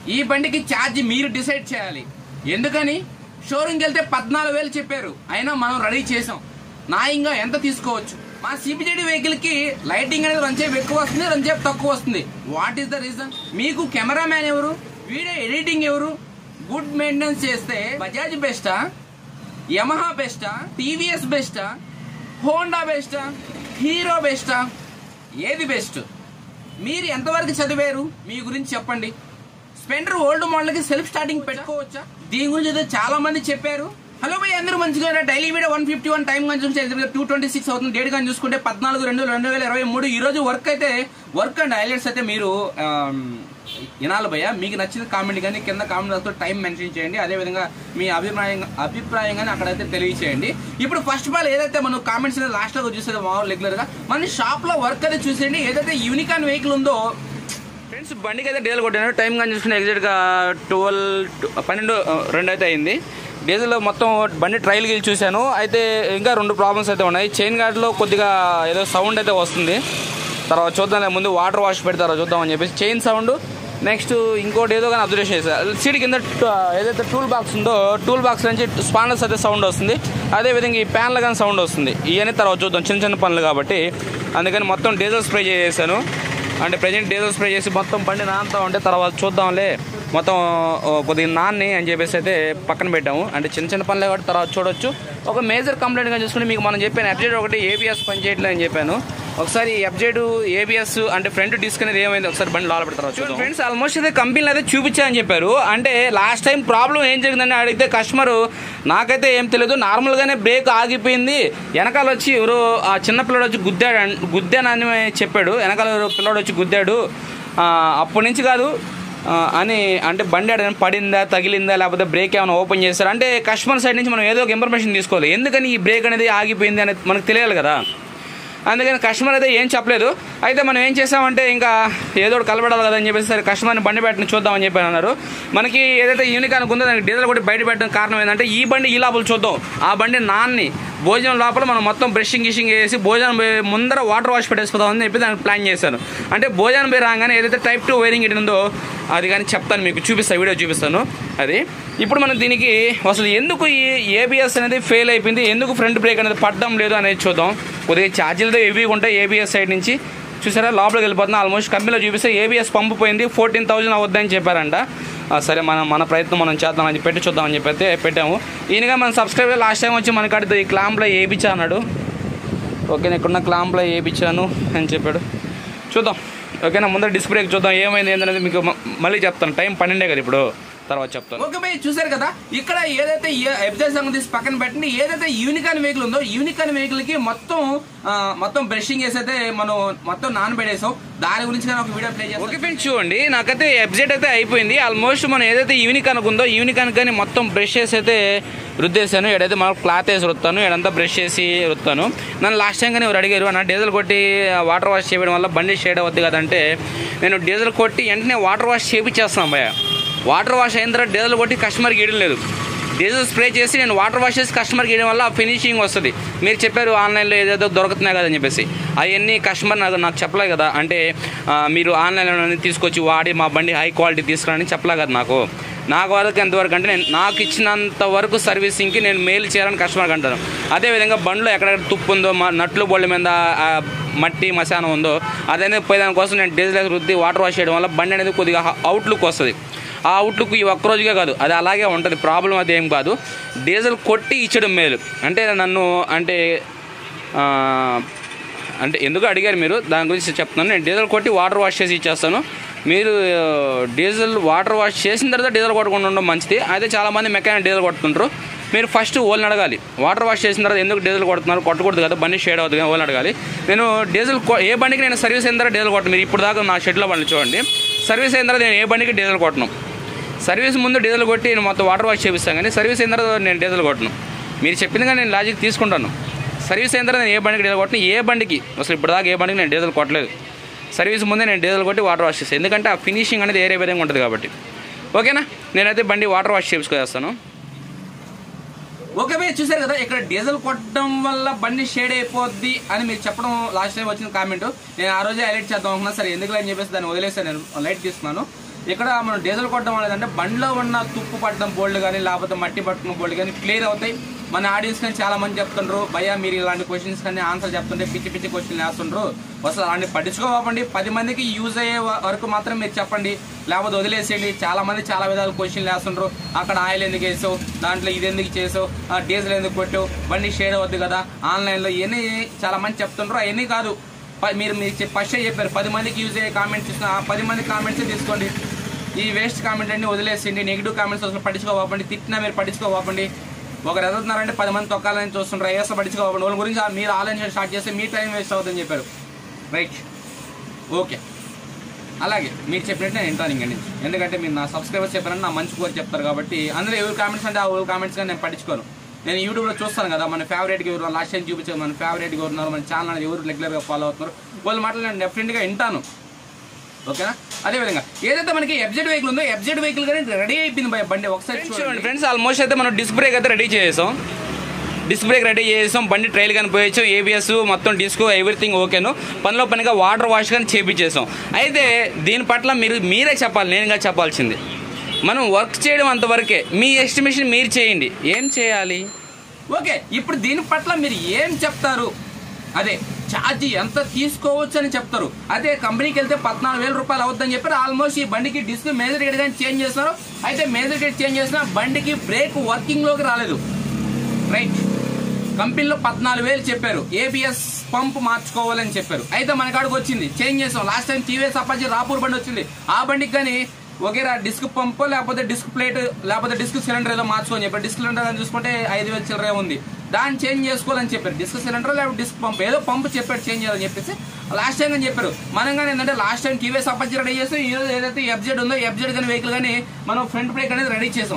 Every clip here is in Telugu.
ఈ బండికి ఛార్జ్ మీరు డిసైడ్ చేయాలి ఎందుకని షోరూమ్కి వెళ్తే పద్నాలుగు వేలు చెప్పారు అయినా మనం రెడీ చేసాం న్యాయంగా ఎంత తీసుకోవచ్చు మా సిపిజెడి వెహికల్ కి లైటింగ్ అనేది రంచేపు ఎక్కువ వస్తుంది రంచేపు తక్కువ వస్తుంది వాట్ ఈస్ ద రీజన్ మీకు కెమెరామ్యాన్ ఎవరు వీడియో ఎడిటింగ్ ఎవరు గుడ్ మెయింటెనెన్స్ చేస్తే బజాజ్ బెస్టా యమహా బెస్టా టీవీఎస్ బెస్టా హోండా బెస్టా హీరో బెస్టా ఏది బెస్ట్ మీరు ఎంతవరకు చదివారు మీ గురించి చెప్పండి స్పెండర్ ఓల్డ్ మోడల్ కి సెల్ఫ్ స్టార్టింగ్ పెట్టుకోవచ్చా దీని గురించి అయితే చాలా మంది చెప్పారు హలో భయ్ అందరూ మంచిగా daily video one fifty one time కానీ చూస్తే టూ ట్వంటీ సిక్స్ అవుతుంది డేట్ కానీ చూసుకుంటే పద్నాలుగు రెండు రెండు వేల ఇరవై మూడు ఈ రోజు వర్క్ అయితే వర్క్ అండ్ హైలైట్స్ అయితే మీరు ఆమ్, వినాలి భయ్య మీకు నచ్చిన కామెంట్ కానీ కింద కామెంట్ టైం మెన్షన్ చేయండి అదే విధంగా మీ అభిప్రాయం అభిప్రాయం కానీ అక్కడైతే తెలియచేయండి ఇప్పుడు ఫస్ట్ ఆఫ్ ఆల్ ఏదైతే మనం కామెంట్స్ లాస్ట్ లో చూసేది మామూలు రెగ్యులర్ గా మన షాప్ లో వర్క్ అయితే చూసేయండి ఏదైతే యూనికాన్ వెహికల్ ఉందో ఫ్రెండ్స్ బండికి అయితే డీజిల్ కొట్టాను టైం కానీ చూసుకుంటే ఎగ్జాక్ట్గా ట్వెల్వ్ పన్నెండు ఆ, రెండు అయితే అయింది డీజిల్ మొత్తం బండి ట్రయల్కి వెళ్ళి చూశాను అయితే ఇంకా రెండు ప్రాబ్లమ్స్ అయితే ఉన్నాయి చైన్ గార్డ్లో కొద్దిగా ఏదో సౌండ్ అయితే వస్తుంది తర్వాత చూద్దాం ముందు వాటర్ వాష్ పెడతారో చూద్దామని చెప్పేసి చైన్ సౌండ్ నెక్స్ట్ ఇంకోటి ఏదో కానీ అబ్జర్వేషన్ చేశారు సీట్ కింద ట- ఏదైతే టూల్ బాక్స్ ఉందో టూల్ బాక్స్ నుంచి స్పానర్స్ అయితే సౌండ్ వస్తుంది అదేవిధంగా ఈ ప్యాన్లో కానీ సౌండ్ వస్తుంది ఇవన్నీ తర్వాత చూద్దాం చిన్న చిన్న పనులు కాబట్టి అందుకని మొత్తం డీజిల్ స్ప్రే చేసేసాను అంటే ప్రజెంట్ డీజిల్ స్ప్రే చేసి మొత్తం బండి నానుతా ఉంటే తర్వాత చూద్దాంలే మొత్తం ఓ, కొద్దిగా నాన్ని అని చెప్పేసి అయితే పక్కన పెట్టాము అంటే చిన్న చిన్న పనులే కాబట్టి తర్వాత చూడొచ్చు ఒక మేజర్ కంప్లైంట్గా చూసుకుని మీకు మనం చెప్పాను ఎఫ్జెడ్ ఒకటి ఏబిఎస్ పనిచేయట్లేదు అని చెప్పాను ఒకసారి ఎఫ్జెడ్ ఏబిఎస్ అంటే ఫ్రంట్ డిస్క్ అనేది ఏమైంది ఒకసారి బండి లోపల పెడతారు చూడండి ఫ్రెండ్స్ ఆల్మోస్ట్ అయితే కంపెనీలు అయితే చూపించాయని చెప్పారు అంటే లాస్ట్ టైం ప్రాబ్లం ఏం జరిగిందని అడిగితే కస్టమర్ నాకైతే ఏం తెలియదు నార్మల్గానే బ్రేక్ ఆగిపోయింది వెనకాల వచ్చి ఎవరో ఆ చిన్న పిల్లడు వచ్చి గుద్దాడు అన్- గుద్దానని చెప్పాడు వెనకాల ఎవరో పిల్లడు వచ్చి గుద్దాడు ఆ, అప్పటి నుంచి కాదు ఆ, అని అంటే బండి ఏదైనా పడిందా తగిలిందా లేకపోతే బ్రేక్ ఏమైనా ఓపెన్ చేస్తారా అంటే కస్టమర్ సైడ్ నుంచి మనం ఏదో ఒక ఇన్ఫర్మేషన్ తీసుకోవాలి ఎందుకని ఈ బ్రేక్ అనేది ఆగిపోయింది అనేది మనకు తెలియాలి కదా అందుకని కస్టమర్ అయితే ఏం చెప్పలేదు అయితే మనం ఏం చేసామంటే ఇంకా ఏదో ఒకటి కలబడాలి కదా అని చెప్పేసి సరే కస్టమర్ని బండి పెట్టిన చూద్దామని చెప్పి అన్నారు మనకి ఏదైతే యూనికాన్ ఉందో దానికి డీజిల్ కూడా బయట పెట్టడం కారణం ఏంటంటే ఈ బండి ఈ లోపల చూద్దాం ఆ బండి నాన్ని భోజనం లోపల మనం మొత్తం బ్రషింగ్ గిషింగ్ చేసి భోజనం పోయి ముందర వాటర్ వాష్ పెట్టేసుకుందామని చెప్పి దానికి ప్లాన్ చేశాను అంటే భోజనం పోయి రాగానే ఏదైతే టైప్ టూ వైరింగ్ ఇటు ఉందో అది కానీ చెప్తాను మీకు చూపిస్తాను వీడియో చూపిస్తాను అది ఇప్పుడు మనం దీనికి అసలు ఎందుకు ఈ ఏబిఎస్ అనేది ఫెయిల్ అయిపోయింది ఎందుకు ఫ్రంట్ బ్రేక్ అనేది పడడం లేదు అనేది చూద్దాం కొద్దిగా ఛార్జీలతో హెవీగా ఉంటాయి ఏబిఎస్ సైడ్ నుంచి చూసారా లోపలికి వెళ్ళిపోతున్నా ఆల్మోస్ట్ కంపెనీలో చూపిస్తే ఏబిఎస్ పంపు పోయింది ఫోర్టీన్ థౌజండ్ అవుద్దని చెప్పారంట ఆ, సరే మనం మన ప్రయత్నం మనం చేద్దామని చెప్పి పెట్టి చూద్దామని చెప్పి అయితే పెట్టాము ఈయనగా మన సబ్స్క్రైబర్ లాస్ట్ టైం వచ్చి మనకి అడిగితే ఈ క్లాంప్లో ఏబిచ్చా అన్నాడు ఓకేనా ఇక్కడున్న క్లాంప్లో ఏబిచ్చాను అని చెప్పాడు చూద్దాం ఓకేనా ముందర డిస్ప్లేకి చూద్దాం ఏమైంది ఏంటనేది మీకు మ- మళ్ళీ చెప్తాను టైం పన్నెండే కదా ఇప్పుడు తర్వాత చెప్తాను ఓకే భయ్ చూసారు కదా ఇక్కడ ఏదైతే ఎఫ్జెడ్ సంగతి పక్కన పెట్టండి ఏదైతే యూనికాన్ వెహికల్ ఉందో యూనికాన్ వెహికల్ కి మొత్తం ఆ, మొత్తం బ్రషింగ్ వేసి అయితే మనం మొత్తం నానబెట్టేసాం దాని గురించి నేను ఒక వీడియో ప్లే చేస్తాను ఓకే ఫ్రెండ్స్ చూడండి నాకైతే ఎఫ్జెడ్ అయితే అయిపోయింది ఆల్మోస్ట్ మనం ఏదైతే యూనికాన్ ఉందో యూనికాన్ కానీ మొత్తం బ్రష్ చేసి అయితే రుద్దేశాను ఏడైతే మనం క్లాత్ వేసి రుత్తాను ఏడంతా బ్రష్ చేసి రుత్తాను నన్ను లాస్ట్ టైం కానీ ఎవరు అడిగారు అన్న డీజిల్ కొట్టి వాటర్ వాష్ చేయడం వల్ల బండి షేడ్ అవుద్ది కదంటే నేను డీజిల్ కొట్టి వెంటనే వాటర్ వాష్ చేపించేస్తాను భయ వాటర్ వాష్ అయిన తర్వాత డీజిల్ కొట్టి కస్టమర్కి ఇవ్వడం లేదు డీజిల్ స్ప్రే చేసి నేను వాటర్ వాష్ చేసి కస్టమర్కి ఇవ్వడం వల్ల ఫినిషింగ్ వస్తుంది మీరు చెప్పారు ఆన్లైన్లో ఏదేదో దొరుకుతున్నాయి కదని చెప్పేసి అవన్నీ కస్టమర్ నాకు నాకు చెప్పలే కదా అంటే ఆ, మీరు ఆన్లైన్లో తీసుకొచ్చి వాడి మా బండి హై క్వాలిటీ తీసుకురాని చెప్పలే కదా నాకు నాకు వరకు ఎంతవరకు అంటే నేను నాకు ఇచ్చినంత వరకు సర్వీసింగ్కి నేను మెయిల్ చేయాలని కస్టమర్కి అంటాను అదేవిధంగా బండిలో ఎక్కడెక్కడ తుప్పు ఉందో మా నట్లు బొళ్ళ మీద ఆ, మట్టి మశానం ఉందో అదనేది పోయేదాని కోసం నేను డీజిల్ రుద్ది వాటర్ వాష్ చేయడం వల్ల బండి అనేది కొద్దిగా అవుట్లుక్ వస్తుంది ఆ అవుట్లుక్ ఈ ఒక్క రోజుగా కాదు అది అలాగే ఉంటుంది ప్రాబ్లం అది ఏం కాదు డీజిల్ కొట్టి ఇచ్చడం మేలు అంటే నన్ను అంటే ఆ, అంటే ఎందుకు అడిగారు మీరు దాని గురించి చెప్తున్నాను నేను డీజిల్ కొట్టి వాటర్ వాష్ చేసి ఇచ్చేస్తాను మీరు ఆ, డీజిల్ వాటర్ వాష్ చేసిన తర్వాత డీజిల్ కొట్టకుండా ఉండడం మంచిది అయితే చాలామంది మెకానిక్ డీజిల్ కొడుతుంటారు మీరు ఫస్ట్ ఓల్ని అడగాలి వాటర్ వాష్ చేసిన తర్వాత ఎందుకు డీజిల్ కొడుతున్నారు కొట్టకూడదు కదా బండి షేడ్ అవుతుంది కానీ ఓల్ని అడగాలి నేను డీజిల్ కొ- ఏ బండికి నేను సర్వీస్ అయిన తర్వాత డీజిల్ కొట్టను మీరు ఇప్పుడు దాకా నా షెడ్లో బండి చూడండి సర్వీస్ అయిన తర్వాత నేను ఏ బండికి డీజిల్ కొట్టను సర్వీస్ ముందు డీజిల్ కొట్టి నేను మొత్తం వాటర్ వాష్ చేపిస్తాను కానీ సర్వీస్ అయిన తర్వాత నేను డీజిల్ కొట్టను మీరు చెప్పింది కానీ నేను లాజిక్ తీసుకుంటాను సర్వీస్ అయిన తర్వాత నేను ఏ బండికి డీజిల్ కొట్టను ఏ బండికి అసలు ఇప్పుడు దాకా ఏ బండికి నేను డీజిల్ కొట్టలేదు సర్వీస్ ముందే నేను డీజిల్ కొట్టి వాటర్ వాష్ చేస్తాను ఎందుకంటే ఆ ఫినిషింగ్ అనేది ఏరే విధంగా ఉంటుంది కాబట్టి ఓకేనా నేనైతే బండి వాటర్ వాష్ చేపించుకొస్తాను ఓకే మీరు చూసారు కదా ఇక్కడ డీజిల్ కొట్టడం వల్ల బండి షేడ్ అయిపోద్ది అని మీరు చెప్పడం లాస్ట్ టైం వచ్చిన కామెంట్ నేను ఆ రోజే హైలైట్ చేద్దాం అనుకున్నా సరే ఎందుకు అని చెప్పేసి దాన్ని వదిలేసాను నేను లైట్ తీసుకున్నాను ఇక్కడ మనం డీజిల్ కొట్టడం అనేది అంటే బండిలో ఉన్న తుప్పు పట్టడం బోల్డ్ కానీ లేకపోతే మట్టి పట్టుకున్న బోల్డ్ కానీ క్లియర్ అవుతాయి మన ఆడియన్స్ కానీ చాలా మంది చెప్తుండ్రు భయ్యా మీరు ఇలాంటి క్వశ్చన్స్ కానీ ఆన్సర్ చెప్తుంటే పిచ్చి పిచ్చి క్వశ్చన్ వేస్తుండ్రు అసలు అలాంటి పట్టించుకోవండి పది మందికి యూజ్ అయ్యే వ- వరకు మాత్రం మీరు చెప్పండి లేకపోతే వదిలేసేయండి చాలా మంది చాలా విధాలు క్వశ్చన్లు వేస్తుండ్రు అక్కడ ఆయిల్ ఎందుకు వేసావు దాంట్లో ఇది ఎందుకు చేసావు ఆ డీజిల్ ఎందుకు కొట్టావు బండి షేర్ అవుద్ది కదా ఆన్లైన్లో ఇవన్నీ చాలా మంది చెప్తుండ్రు అవన్నీ కాదు ప- మీరు మీరు ఫస్ట్ చెప్పారు పది మందికి యూజ్ అయ్యే కామెంట్స్ చూసిన ఆ పది మంది కామెంట్స్ తీసుకోండి ఈ వేస్ట్ కామెంట్ అన్ని వదిలేసిండి నెగిటివ్ కామెంట్స్ అసలు పట్టించుకోవాలి తిట్టినా మీరు పట్టించుకోవాలి ఒకరు ఎదుగుతున్నారంటే పది మంది తొక్కాలని చూస్తుంటారు ఏసో పట్టించుకోవాలి వాళ్ళ గురించి మీరు ఆలోచన స్టార్ట్ చేస్తే మీ టైం వేస్ట్ అవుతుందని చెప్పారు రైట్ ఓకే అలాగే మీరు చెప్పినట్టు నేను వింటాను ఇంక నుంచి ఎందుకంటే మీరు నా సబ్స్క్రైబర్స్ చెప్పారని నా మంచి కోరి చెప్తారు కాబట్టి అందులో ఎవరు కామెంట్స్ అంటే ఆ ఎవరు కామెంట్స్ కానీ నేను పట్టించుకోను నేను యూట్యూబ్లో చూస్తాను కదా మన ఫేవరెట్గా ఎవరు లాస్ట్ టైం చూపించారు మన ఫేవరెట్గా ఎవరున్నారు మన ఛానల్ అనేది ఎవరు రెగ్యులర్గా ఫాలో అవుతున్నారు వాళ్ళ మాటలు నేను డెఫినెట్గా వింటాను ఓకేనా అదే విధంగా ఏదైతే మనకి ఎఫ్జెడ్ వెహికల్ ఉందో ఎఫ్జెడ్ వెహికల్ కానీ రెడీ అయిపోయింది భయ బండి ఒకసారి చూడండి ఫ్రెండ్స్ ఆల్మోస్ట్ అయితే మనం డిస్క్ బ్రేక్ అయితే రెడీ చేసాం డిస్క్ బ్రేక్ రెడీ చేసాం బండి ట్రైల్ కానీ పోయొచ్చు ఏబిఎస్ మొత్తం డిస్క్ ఎవ్రీథింగ్ ఓకేను పనిలో పనిగా వాటర్ వాష్ కానీ చేపించేసాం అయితే దీని పట్ల మీరు మీరే చెప్పాలి నేనుగా చెప్పాల్సింది మనం వర్క్ చేయడం అంతవరకే మీ ఎస్టిమేషన్ మీరు చేయండి ఏం చేయాలి ఓకే ఇప్పుడు దీని పట్ల మీరు ఏం చెప్తారు అదే ఛార్జ్ ఎంత తీసుకోవచ్చు అని చెప్తారు అదే కంపెనీకి వెళ్తే పద్నాలుగు వేల రూపాయలు అవుతుందని చెప్పారు ఆల్మోస్ట్ ఈ బండికి డిస్క్ మేజర్ గేట్ కానీ చేంజ్ చేస్తారు అయితే మేజర్ గేట్ చేంజ్ చేసినా బండికి బ్రేక్ వర్కింగ్ లోకి రాలేదు రైట్ కంపెనీలో పద్నాలుగు వేలు చెప్పారు ఏబిఎస్ పంప్ మార్చుకోవాలని చెప్పారు అయితే మన కాడికి వచ్చింది చేంజ్ చేసాం last time TVS Apache Rapur బండి వచ్చింది ఆ బండికి కానీ ఒకేరా డిస్క్ పంప్ లేకపోతే డిస్క్ ప్లేట్ లేకపోతే డిస్క్ సిలిండర్ ఏదో మార్చుకోని చెప్పారు డిస్క్ సిలిండర్ అని చూసుకుంటే ఐదు వేలు చిల్లరే ఉంది దాన్ని చేంజ్ చేసుకోవాలని చెప్పారు డిస్క్ సిలిండర్ లేకపోతే డిస్క్ పంప్ ఏదో పంప్ చెప్పారు చేంజ్ చేయాలని చెప్పేసి లాస్ట్ టైం అని చెప్పారు మనం కానీ ఏంటంటే last time TVS Apache ready చేస్తాం ఈ రోజు ఏదైతే ఎఫ్జెడ్ ఉందో ఎఫ్జెడ్ కానీ వెహికల్ కానీ మనం ఫ్రంట్ బ్రేక్ అనేది రెడీ చేసాం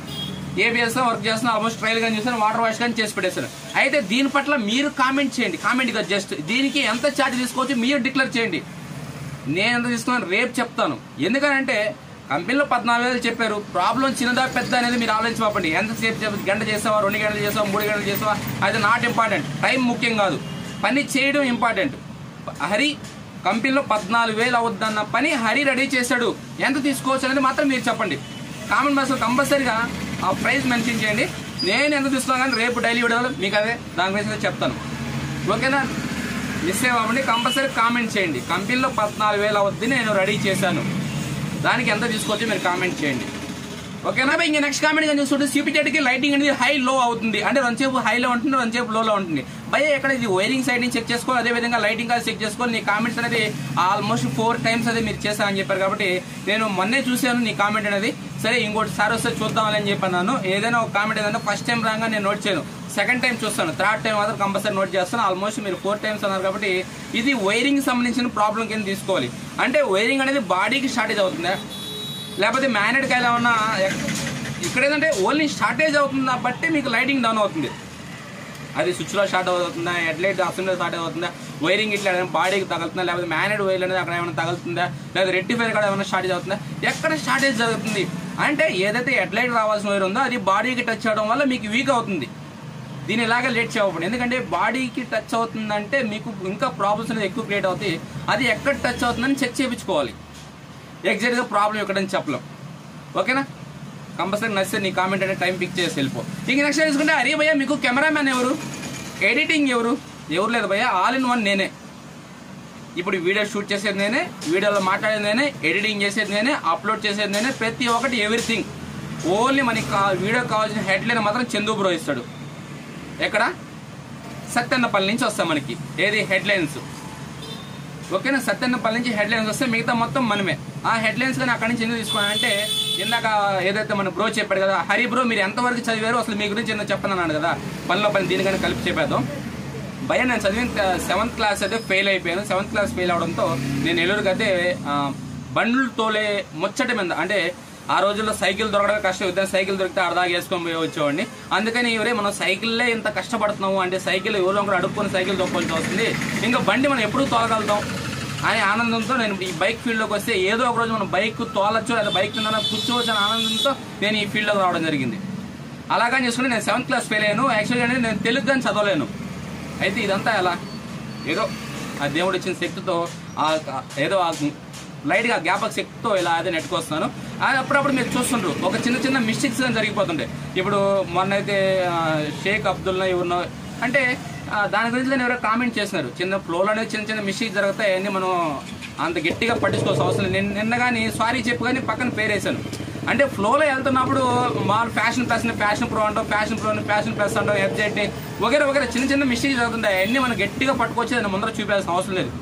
ఏబిఎస్ వర్క్ చేస్తున్నా ఆల్మోస్ట్ ట్రైల్ కానీ చేస్తాను వాటర్ వాష్ కానీ చేసి పెట్టేస్తాను అయితే దీని పట్ల మీరు కామెంట్ చేయండి కామెంట్ గా జస్ట్ దీనికి ఎంత ఛార్జ్ తీసుకోవచ్చు మీరు డిక్లేర్ చేయండి నేను ఎంత తీసుకున్నాను రేపు చెప్తాను ఎందుకనంటే కంపెనీలో పద్నాలుగు వేలు చెప్పారు ప్రాబ్లం చిన్నదా పెద్ద అనేది మీరు ఆలోచించమండి ఎంతసేపు చెప్ప గంట చేసావా రెండు గంటలు చేసావా మూడు గంటలు చేసావా అది నాట్ ఇంపార్టెంట్ టైం ముఖ్యం కాదు పని చేయడం ఇంపార్టెంట్ హరి కంపెనీలో పద్నాలుగు వేలు అవుద్దన్న పని హరి రెడీ చేశాడు ఎంత తీసుకోవచ్చు అనేది మాత్రం మీరు చెప్పండి కామెంట్ బాక్స్లో కంపల్సరీగా ఆ ప్రైస్ మెన్షన్ చేయండి నేను ఎంత తీసుకున్నా కానీ రేపు డైలీ వీడియోలో మీకు అదే దాని గురించి అయితే చెప్తాను ఓకేనా మిస్ అవ్వండి కంపల్సరీ కామెంట్ చేయండి కంపెనీలో పద్నాలుగు వేలు అవుద్ది నేను రెడీ చేశాను దానికి ఎంత తీసుకోవచ్చు మీరు కామెంట్ చేయండి ఓకేనా భయ్, ఇంకా నెక్స్ట్ కామెంట్ కానీ చూస్తుంటే సిపిటెడ్కి లైటింగ్ అనేది హై లో అవుతుంది అంటే రెండుసేపు హైలో ఉంటుంది రెండుసేపు లోలో ఉంటుంది భయ ఎక్కడ ఇది వైరింగ్ సైడ్ నుంచి చెక్ చేసుకో అదే విధంగా లైటింగ్ కాదు చెక్ చేసుకోవాలి నీ కామెంట్స్ అనేది ఆల్మోస్ట్ ఫోర్ టైమ్స్ అదే మీరు చేశారని చెప్పారు కాబట్టి నేను మొన్నే చూశాను నీ కామెంట్ అనేది సరే ఇంకోటి సార్ వస్తే చూద్దామని అని చెప్పన్నాను ఏదైనా ఒక కామెంట్ ఏదైనా ఫస్ట్ టైం రాగా నేను నోట్ చేయను సెకండ్ టైం చూస్తాను థర్డ్ టైం మాత్రం కంపల్సరీ నోట్ చేస్తాను ఆల్మోస్ట్ మీరు ఫోర్ టైమ్స్ అన్నారు కాబట్టి ఇది వైరింగ్ సంబంధించిన ప్రాబ్లం కింద తీసుకోవాలి అంటే వైరింగ్ అనేది బాడీకి షార్టేజ్ అవుతుందా లేకపోతే మ్యానెడ్ కాయలు ఏమన్నా ఎక్- ఇక్కడ ఏంటంటే ఓన్లీ షార్టేజ్ అవుతుందా బట్టి మీకు లైటింగ్ డౌన్ అవుతుంది అది స్విచ్లో షార్ట్ అవుతుందా హెడ్లైట్ అసెంబ్లీ షార్ట్ అవుతుందా వైరింగ్ ఇట్లా ఏదైనా బాడీకి తగులుతుందా లేకపోతే మ్యానెడ్ వైర్ అనేది అక్కడ ఏమైనా తగులుతుందా లేదా రెక్టిఫైర్ కూడా ఏమైనా షార్టేజ్ అవుతుందా ఎక్కడ షార్టేజ్ జరుగుతుంది అంటే ఏదైతే హెడ్లైట్ రావాల్సిన వైర్ ఉందో అది బాడీకి టచ్ అవడం వల్ల మీకు వీక్ అవుతుంది దీని ఇలాగే లేట్ చేయకూడదు ఎందుకంటే బాడీకి టచ్ అవుతుందంటే మీకు ఇంకా ప్రాబ్లమ్స్ అనేది ఎక్కువ క్రియేట్ అవుతాయి అది ఎక్కడ టచ్ అవుతుందని చెక్ చేయించుకోవాలి ఎగ్జాక్ట్గా ప్రాబ్లం ఎక్కడని చెప్పలేం ఓకేనా కంపల్సరీ నచ్చితే నీ కామెంట్ అనేది టైం పిక్ చేసి వెళ్ళిపో ఇంక నెక్స్ట్ చూసుకుంటే అరే భయ్య మీకు కెమెరామ్యాన్ ఎవరు ఎడిటింగ్ ఎవరు ఎవరు లేదు భయ్య ఆల్ ఇన్ వన్ నేనే ఇప్పుడు వీడియో షూట్ చేసేది నేనే వీడియోలో మాట్లాడేది నేనే ఎడిటింగ్ చేసేది నేనే అప్లోడ్ చేసేది నేనే ప్రతి ఒక్కటి ఎవ్రీథింగ్ ఓన్లీ మనకి కా- వీడియో కావాల్సిన హెడ్లైన్ మాత్రం చందు బ్రో ఇస్తాడు ఎక్కడ సత్యన్నపల్లి నుంచి వస్తాయి మనకి ఏది హెడ్లైన్స్ ఓకేనా సత్యన్నపల్లి నుంచి హెడ్లైన్స్ వస్తే మిగతా మొత్తం మనమే ఆ హెడ్లైన్స్ కానీ అక్కడి నుంచి ఎందుకు తీసుకున్నానంటే ఇందాక ఏదైతే మన బ్రో చెప్పాడు కదా హరి బ్రో మీరు ఎంతవరకు చదివారు అసలు మీ గురించి ఎందుకు చెప్పనన్నాడు కదా పనిలో పని దీనికైనా కలిపి చెప్పేద్దాం భయ నేను చదివిన సెవెంత్ క్లాస్ అయితే ఫెయిల్ అయిపోయాను సెవెంత్ క్లాస్ ఫెయిల్ అవడంతో నేను నెల్లూరుకి అయితే ఆ, బండ్లు తోలే ముచ్చట మీద అంటే ఆ రోజుల్లో సైకిల్ దొరకడం కష్టం ఇద్దరు సైకిల్ దొరికితే అర్ధాగా వేసుకొని పోయి వచ్చేవాడిని అందుకని ఎవరే మనం సైకిల్లే ఇంత కష్టపడుతున్నాము అంటే సైకిల్ ఎవరో ఒకరు అడుక్కొని సైకిల్ తొక్కాల్సి వస్తుంది ఇంకా బండి మనం ఎప్పుడు తోలగలుగుతాం అనే ఆనందంతో నేను ఈ బైక్ ఫీల్డ్లోకి వస్తే ఏదో ఒక రోజు మనం బైక్ తోలొచ్చు లేదా బైక్ కింద కూర్చోవచ్చు అనే ఆనందంతో నేను ఈ ఫీల్డ్లోకి రావడం జరిగింది అలాగని చూసుకుంటే నేను సెవెంత్ క్లాస్ ఫెయిల్ అయ్యాను యాక్చువల్గా అనేది నేను తెలుగు కానీ చదవలేను అయితే ఇదంతా ఎలా ఏదో ఆ దేవుడు ఇచ్చిన శక్తితో ఆ ఆ- ఏదో ఆ లైట్గా గ్యాపక్స్ ఎక్కువ ఇలా అదే నెట్టుకొస్తున్నాను అది అప్పుడప్పుడు మీరు చూస్తుండ్రు ఒక చిన్న చిన్న మిస్టేక్స్ జరిగిపోతుంటాయి ఇప్పుడు మొన్న అయితే ఆ, షేక్ అబ్దుల్లా ఎవరినో అంటే ఆ, దాని గురించి నేను ఎవరో కామెంట్ చేసినారు చిన్న ఫ్లోలోనే చిన్న చిన్న మిస్టేక్స్ జరుగుతాయి అన్నీ మనం అంత గట్టిగా పట్టించుకోవాల్సిన అవసరం లేదు. నిన్న నిన్న కానీ సారీ చెప్పు కానీ పక్కన పేరేసాను అంటే ఫ్లోలో వెళ్తున్నప్పుడు మామూలు ఫ్యాషన్ ప్లస్ ఫ్యాషన్ ప్రో అంటాం ఫ్యాషన్ ప్రో ఫ్యాషన్ ప్లస్ అంటాం ఎఫ్జెడ్ వగేరే వగేరే చిన్న చిన్న మిస్టేక్స్ జరుగుతుంటాయి అవన్నీ మనం గట్టిగా పట్టుకొచ్చి దాన్ని ముందర చూపించాల్సిన అవసరం లేదు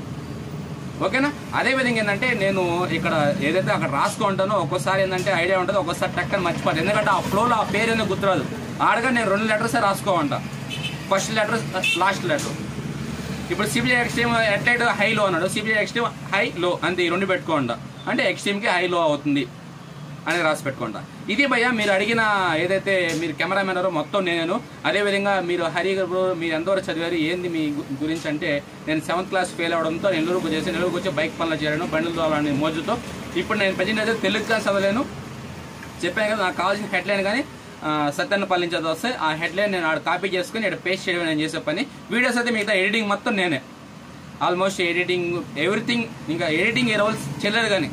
ఓకేనా అదే విధంగా ఏంటంటే నేను ఇక్కడ ఏదైతే అక్కడ రాసుకుంటానో ఒక్కోసారి ఏంటంటే ఐడియా ఉంటుంది ఒక్కోసారి టక్కని మర్చిపోతాను ఎందుకంటే ఆ ఫ్లోలో ఆ పేరు ఎందుకు గుర్తురాదు ఆడగా నేను రెండు లెటర్సే రాసుకోమంట ఫస్ట్ లెటర్ లాస్ట్ లెటర్ ఇప్పుడు సిబిఐ ఎక్స్ట్రీమ్ ఎట్లయిట్ హై లో అన్నాడు సిబిఐ ఎక్స్ట్రీమ్ హై లో అంతే ఈ రెండు పెట్టుకోండి అంటే ఎక్స్ట్రీమ్కి హై లో అవుతుంది అని రాసి పెట్టుకోండి ఇది భయ్య మీరు అడిగిన ఏదైతే మీరు కెమెరామెన్ మొత్తం నేను అదేవిధంగా మీరు హరి గారు మీరు ఎంతవరకు చదివారు ఏంది మీ గు- గురించి అంటే నేను సెవెంత్ క్లాస్ ఫెయిల్ అవడంతో నెల్లూరుకు చేసి నెల్లూరుకు వచ్చి బైక్ పనులు చేయడం బండ్లు తోలాలని మోజుతో ఇప్పుడు నేను ప్రజెంట్ అయితే తెలుగు క్లాస్ చదవలేను చెప్పాను కదా నాకు కావాల్సిన హెడ్లైన్ కానీ సత్యాన్ని పాలించేది వస్తే ఆ హెడ్లైన్ నేను ఆడ కాపీ చేసుకుని ఇక్కడ పేస్ట్ చేయడం నేను చేసే పని వీడియోస్ అయితే మిగతా ఎడిటింగ్ మొత్తం నేనే ఆల్మోస్ట్ ఎడిటింగ్ ఎవ్రీథింగ్ ఇంకా ఎడిటింగ్ ఏ రోల్స్ చెల్లరు కానీ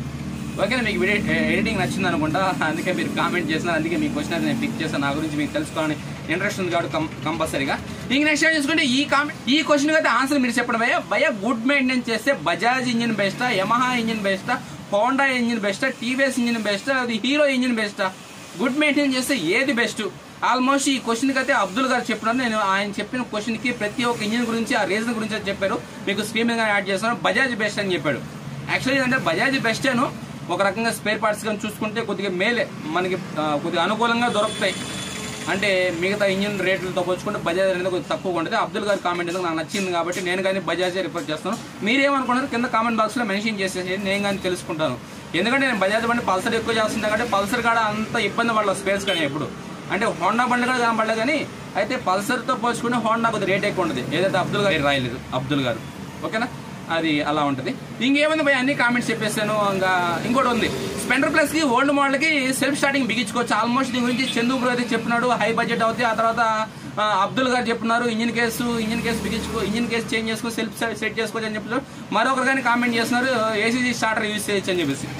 ఓకేనా మీకు వీడియో ఎడిటింగ్ నచ్చింది అనుకుంటా అందుకే మీరు కామెంట్ చేసినారు అందుకే మీ క్వశ్చన్ అయితే నేను పిక్ చేస్తాను నా గురించి మీకు తెలుసుకోవాలని ఇంట్రెస్ట్ ఉంది కాబట్టి కం- కంపల్సరీగా ఇంక నెక్స్ట్ టైం చూసుకుంటే ఈ కామెంట్ ఈ క్వశ్చన్ అయితే ఆన్సర్ మీరు చెప్పండి భయ భయ గుడ్ మెయింటెనెన్స్ చేస్తే బజాజ్ ఇంజిన్ బెస్టా యమహా ఇంజిన్ బెస్టా హోండా ఇంజిన్ బెస్టా టీవీఎస్ ఇంజిన్ బెస్టా అది హీరో ఇంజిన్ బెస్టా గుడ్ మెయింటెనెన్స్ చేస్తే ఏది బెస్ట్ ఆల్మోస్ట్ ఈ క్వశ్చన్కి అయితే అబ్దుల్ గారు చెప్పినారు నేను ఆయన చెప్పిన క్వశ్చన్కి ప్రతి ఒక్క ఇంజిన్ గురించి ఆ రీజన్ గురించి అయితే చెప్పారు మీకు స్క్రీన్ మీద యాడ్ చేస్తాను బజాజ్ బెస్ట్ అని చెప్పాడు యాక్చువల్లీ అంటే బజాజ్ బెస్టేను ఒక రకంగా స్పేర్ పార్ట్స్ కానీ చూసుకుంటే కొద్దిగా మేలే మనకి ఆ, కొద్దిగా అనుకూలంగా దొరుకుతాయి అంటే మిగతా ఇంజిన్ రేట్లతో పోల్చుకుంటే బజాజ్ అనేది కొద్దిగా తక్కువగా ఉంటుంది అబ్దుల్ గారి కామెంట్ ఎందుకు నాకు నచ్చింది కాబట్టి నేను కానీ బజాజ్ రిఫర్ చేస్తాను మీరేమనుకున్నారు కింద కామెంట్ బాక్స్ లో మెన్షన్ చేసేసి నేను కానీ తెలుసుకుంటాను ఎందుకంటే నేను బజాజ్ బండి పల్సర్ ఎక్కువ చేస్తుంటా కాబట్టి పల్సర్ కాడ అంత ఇబ్బంది పడలేదు స్పేస్ కానీ ఎప్పుడు అంటే హోండా బండి కూడా కనపడలేదు కానీ అయితే పల్సర్ తో పోల్చుకుంటే హోండా కొద్దిగా రేట్ ఎక్కువ ఉంటుంది ఏదైతే అబ్దుల్ గారు రాయలేదు అబ్దుల్ గారు ఓకేనా అది అలా ఉంటుంది ఇంకేమైంది భయ అన్ని కామెంట్స్ చెప్పేసాను ఇంకా ఇంకోటి ఉంది స్పెండర్ ప్లస్ కి ఓల్డ్ మోడల్ కి సెల్ఫ్ స్టార్టింగ్ బిగించుకోవచ్చు ఆల్మోస్ట్ దీని గురించి చందు బ్రో అయితే చెప్పినాడు హై బడ్జెట్ అవుతుంది ఆ తర్వాత ఆ, అబ్దుల్ గారు చెప్తున్నారు ఇంజిన్ కేసు ఇంజిన్ కేసు బిగించుకో ఇంజిన్ కేసు చేంజ్ చేసుకో సెల్ఫ్ సెట్ చేసుకోవచ్చు అని చెప్తున్నారు మరొకరు కానీ కామెంట్ చేస్తున్నారు ఏసీజీ స్టార్టర్ యూజ్ చేయొచ్చు అని చెప్పేసి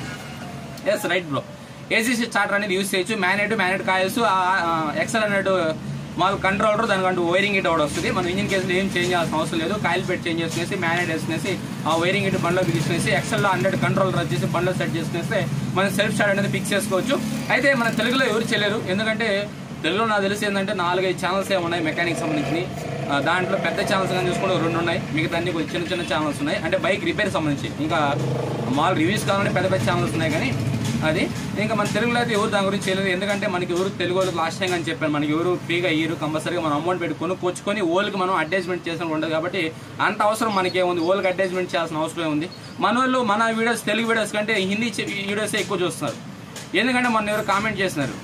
yes right bro ACC starter అనేది యూజ్ చేయొచ్చు మ్యానెట్ మ్యానెట్ కాయల్స్ ఎక్సెల్ అన్నట్టు మాకు కంట్రోలర్ దానికంటూ వైరింగ్ ఇట్ ఒకటి వస్తుంది మనం ఇంజిన్ కేసులో ఏం చేంజ్ చేయాల్సిన అవసరం లేదు కాయిల్ పెట్టి చేంజ్ చేసుకునేసి మ్యానెట్ వేసుకునేసి ఆ వైరింగ్ ఇటు బండ్లో బిగించుకునేసి ఎక్సెల్లో హండ్రెడ్ కంట్రోలర్ వచ్చేసి బండ్లో సెట్ చేసుకునేస్తే మనం సెల్ఫ్ స్టార్ట్ అనేది ఫిక్స్ చేసుకోవచ్చు అయితే మన తెలుగులో ఎవరు చేయలేరు ఎందుకంటే తెలుగులో నాకు తెలిసి ఏంటంటే నాలుగైదు ఛానల్స్ ఏ ఉన్నాయి మెకానిక్ సంబంధించి దాంట్లో పెద్ద ఛానల్స్ కానీ చూసుకుంటే రెండు ఉన్నాయి మిగతా అన్ని కొంచెం చిన్న చిన్న ఛానల్స్ ఉన్నాయి అంటే బైక్ రిపేర్ సంబంధించి ఇంకా మాల్ రివ్యూస్ కావాలంటే పెద్ద పెద్ద ఛానల్స్ ఉన్నాయి కానీ అది ఇంకా మన తెలుగులో అయితే ఎవరు దాని గురించి చేయలేదు ఎందుకంటే మనకి ఎవరు తెలుగు వాళ్ళకి లాస్ట్ టైం అని చెప్పాను మనకి ఎవరు ఫ్రీగా ఇయ్యరు కంపల్సరీగా మనం అమౌంట్ పెట్టి కొనుక్కొచ్చుకొని ఓల్కి మనం అడ్వర్టైజ్మెంట్ చేసిన ఉండదు కాబట్టి అంత అవసరం మనకి ఏముంది ఓల్కి అడ్వర్టైజ్మెంట్ చేయాల్సిన అవసరం ఉంది మన వాళ్ళు మన వీడియోస్ తెలుగు వీడియోస్ కంటే హిందీ వీడియోస్ ఎక్కువ చూస్తున్నారు ఎందుకంటే మన ఎవరు కామెంట్ చేస్తున్నారు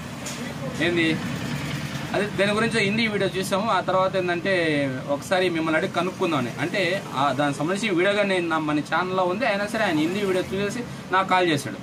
ఏంది అదే దాని గురించి హిందీ వీడియో చూసాము ఆ తర్వాత ఏంటంటే ఒకసారి మిమ్మల్ని అడిగి కనుక్కుందామని అంటే ఆ దానికి సంబంధించి వీడియో కానీ నేను నా- మన ఛానల్లో ఉంది అయినా సరే ఆయన హిందీ వీడియో చూసేసి నాకు కాల్ చేశాడు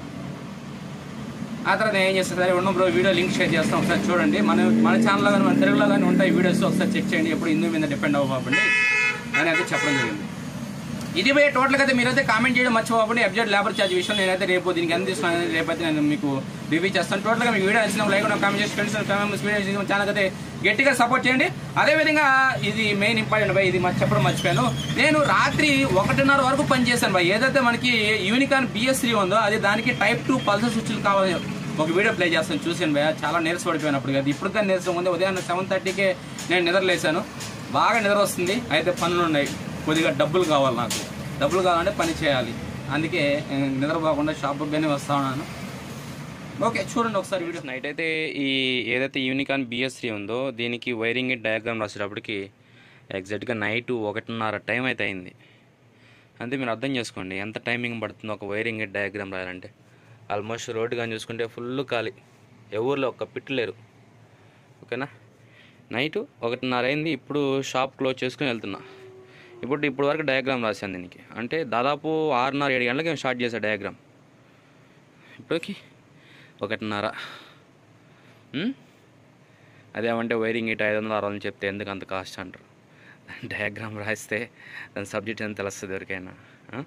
ఆ తర్వాత నేను ఏం చేస్తాను సరే ఉన్న బ్రో వీడియో లింక్ షేర్ చేస్తాం ఒకసారి చూడండి మన మన ఛానల్లో కానీ మన తెలుగులో కానీ ఉంటాయి వీడియోస్ ఒకసారి చెక్ చేయండి ఎప్పుడు హిందూ మీద డిపెండ్ అవ్వకండి అని అయితే చెప్పడం జరిగింది ఇది పోయే టోటల్గా అయితే మీరైతే కామెంట్ చేయడం మర్చిపోకండి ఎబ్జెడ్ లేబర్ ఛార్జ్ విషయం నేనైతే రేపు దీనికి ఎంత తీసుకున్నాను అనేది రేపైతే నేను మీకు రివ్యూ చేస్తాను టోటల్గా మీకు వీడియో నచ్చిన లైక్ కామెంట్ చేసి ఫ్రెండ్స్ ఫ్యామిలీస్ వీడియో ఛానల్ అయితే గట్టిగా సపోర్ట్ చేయండి అదేవిధంగా ఇది మెయిన్ ఇంపార్టెంట్ బాయ్ ఇది మరి చెప్పడం మర్చిపోయాను నేను రాత్రి ఒకటిన్నర వరకు పనిచేశాను బాయ్ ఏదైతే మనకి యూనికాన్ బిఎస్ త్రీ ఉందో అది దానికి టైప్ టూ పల్సర్ స్విచ్లు కావాలి ఒక వీడియో ప్లే చేస్తాను చూసాను భయ చాలా నీరస పడిపోయినప్పుడు కదా ఇప్పుడు కానీ నీరసం ఉంది ఉదయం సెవెన్ థర్టీకే నేను నిద్రలేసాను బాగా నిద్ర వస్తుంది అయితే పనులు ఉన్నాయి కొద్దిగా డబ్బులు కావాలి నాకు డబ్బులు కావాలంటే పని చేయాలి అందుకే ఆ, నిద్రపోకుండా షాప్కి కానీ వస్తా ఉన్నాను ఓకే చూడండి ఒకసారి వీడియో నైట్ అయితే ఈ ఏదైతే యూనికాన్ బిఎస్ త్రీ ఉందో దీనికి వైరింగ్ డయాగ్రామ్ రాసేటప్పటికి ఎగ్జాక్ట్గా నైట్ ఒకటిన్నర టైం అయితే అయింది అంతే మీరు అర్థం చేసుకోండి ఎంత టైమింగ్ పడుతుందో ఒక వైరింగ్ డయాగ్రామ్ రాయాలంటే ఆల్మోస్ట్ రోడ్డు కానీ చూసుకుంటే ఫుల్ ఖాళీ ఎవరిలో ఒక్క పిట్టు లేరు ఓకేనా నైట్ ఒకటిన్నర అయింది ఇప్పుడు షాప్ క్లోజ్ చేసుకుని వెళ్తున్నా ఇప్పుడు ఇప్పుడు వరకు డయాగ్రామ్ రాశాను దీనికి అంటే దాదాపు ఆరున్నర ఏడు గంటలకి నేను స్టార్ట్ చేశాను డయాగ్రామ్ ఇప్పటికి ఒకటిన్నర ఉమ్? అదేమంటే వైరింగ్ ఇటు ఐదు వందలు ఆరు వందలు చెప్తే ఎందుకు అంత కాస్ట్ అంటారు డయాగ్రామ్ రాస్తే దాని సబ్జెక్ట్ ఎంత తెలుస్తుంది ఎవరికైనా ఆ?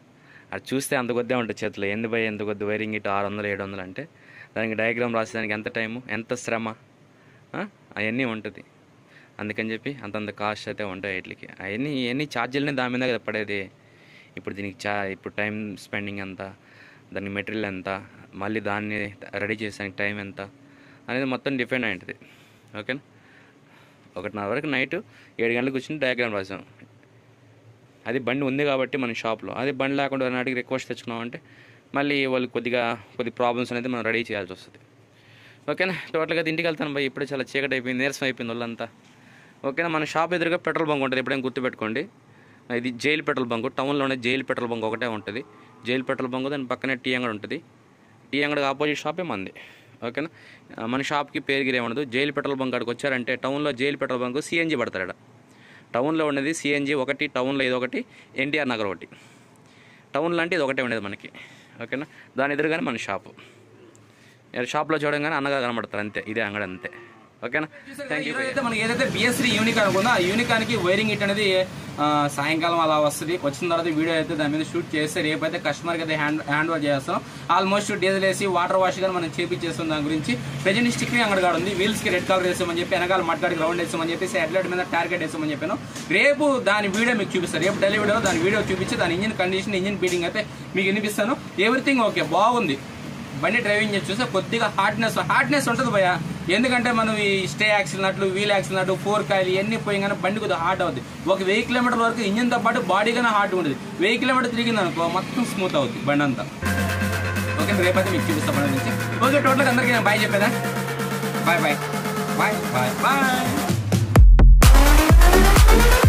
అది చూస్తే అంత కొద్దే ఉంటుంది చేతిలో ఎందు పోయి ఎంత కొద్ది వైరింగ్ ఇటు ఆరు వందలు ఏడు వందలు అంటే దానికి డయాగ్రామ్ రాసేదానికి ఎంత టైము ఎంత శ్రమ అవన్నీ ఉంటుంది అందుకని చెప్పి అంతంత కాస్ట్ అయితే ఉంటాయి వీటికి అవన్నీ ఇవన్నీ ఛార్జీలనే దాని మీద కదా పడేది ఇప్పుడు దీనికి చా ఇప్పుడు టైం స్పెండింగ్ ఎంత దానికి మెటీరియల్ ఎంత మళ్ళీ దాన్ని రెడీ చేసానికి టైం ఎంత అనేది మొత్తం డిపెండ్ అయి ఉంటుంది ఓకేనా ఒకటిన్నర వరకు నైట్ ఏడు గంటలకు కూర్చుని డయాగ్రామ్ రాసాం అది బండి ఉంది కాబట్టి మన షాప్లో అది బండి లేకుండా నాటికి రిక్వెస్ట్ తెచ్చుకున్నామంటే మళ్ళీ వాళ్ళు కొద్దిగా కొద్ది ప్రాబ్లమ్స్ అనేది మనం రెడీ చేయాల్సి వస్తుంది ఓకేనా టోటల్గా ఇంటికి వెళ్తాను భయ్ ఇప్పుడే చాలా చీకటి అయిపోయింది నీరసం అయిపోయింది వాళ్ళంతా ఓకేనా మన షాప్ ఎదురుగా పెట్రోల్ బంక్ ఉంటుంది ఎప్పుడైనా గుర్తుపెట్టుకోండి ఇది జైలు పెట్రోల్ బంక్ టౌన్లోనే జైలు పెట్రోల్ బంక్ ఒకటే ఉంటుంది జైలు పెట్రోల్ బంక్ దాని పక్కనే టీ అంగడి ఉంటుంది టీ అంగడికి ఆపోజిట్ షాపే మంది ఓకేనా ఆ, మన షాప్కి పేరు గిరి ఏమనదు జైలు పెట్రోల్ బంక్ అక్కడికి వచ్చారంటే టౌన్లో జైలు పెట్రోల్ బంక్ సిఎన్జి పడతాడు టౌన్లో ఉండేది సిఎన్జి ఒకటి టౌన్లో ఇది ఒకటి ఎన్టీఆర్ నగర్ ఒకటి టౌన్లో అంటే ఇది ఒకటే ఉండేది మనకి ఓకేనా దాని ఎదురుగానే మన షాపు షాప్లో చూడంగానే అన్నగా కనబడతారు అంతే ఇదే అంగడి అంతే ఓకేనా థ్యాంక్ యూ అయితే మనకి ఏదైతే బిఎస్సీ యూనికాన్ ఉందో ఆ యూనికాన్కి వైరింగ్ ఇట్ అనేది ఆ, సాయంకాలం అలా వస్తుంది వచ్చిన తర్వాత వీడియో అయితే దాని మీద షూట్ చేస్తే రేపైతే కస్టమర్కి అయితే హ్యాండ్ హ్యాండ్ ఓవర్ చేస్తాం ఆల్మోస్ట్ డీజిల్ వేసి వాటర్ వాష్ కానీ మనం చేపించేస్తాం దాని గురించి ప్రజెంట్ స్టిక్ని అంగడి ఉంది వీల్స్ కి రెడ్ కలర్ వేసామని చెప్పి వెనకాల మట్టాడికి రౌండ్ వేసామని చెప్పేసి హెడ్లైట్ మీద టార్గెట్ వేసామని చెప్పాను రేపు దాని వీడియో మీకు చూపిస్తాను రేపు డెలివరీ వీడియో దాని వీడియో చూపించి దాని ఇంజిన్ కండిషన్ ఇంజిన్ బీటింగ్ అయితే మీకు వినిపిస్తాను ఎవ్రీథింగ్ ఓకే బాగుంది బండి డ్రైవింగ్ చేసి చూస్తే కొద్దిగా హార్డ్నెస్ హార్డ్నెస్ ఉంటుంది భయ ఎందుకంటే మనం ఈ స్టే యాక్సిల్ నట్లు వీల్ యాక్సిల్ నట్లు ఫోర్ కాయలు ఇవన్నీ పోయి కానీ బండి కొద్దిగా హార్డ్ అవుతుంది ఒక వెయ్యి కిలోమీటర్ వరకు ఇంజిన్ తో పాటు బాడీ కానీ హార్డ్ ఉంటుంది వెయ్యి కిలోమీటర్ తిరిగింది అనుకో మొత్తం స్మూత్ అవుతుంది బండి అంతా ఓకే రేపైతే మీకు చూపిస్తా బండి నుంచి ఓకే టోటల్గా అందరికీ నేను బాయ్ చెప్పేదా bye bye bye bye bye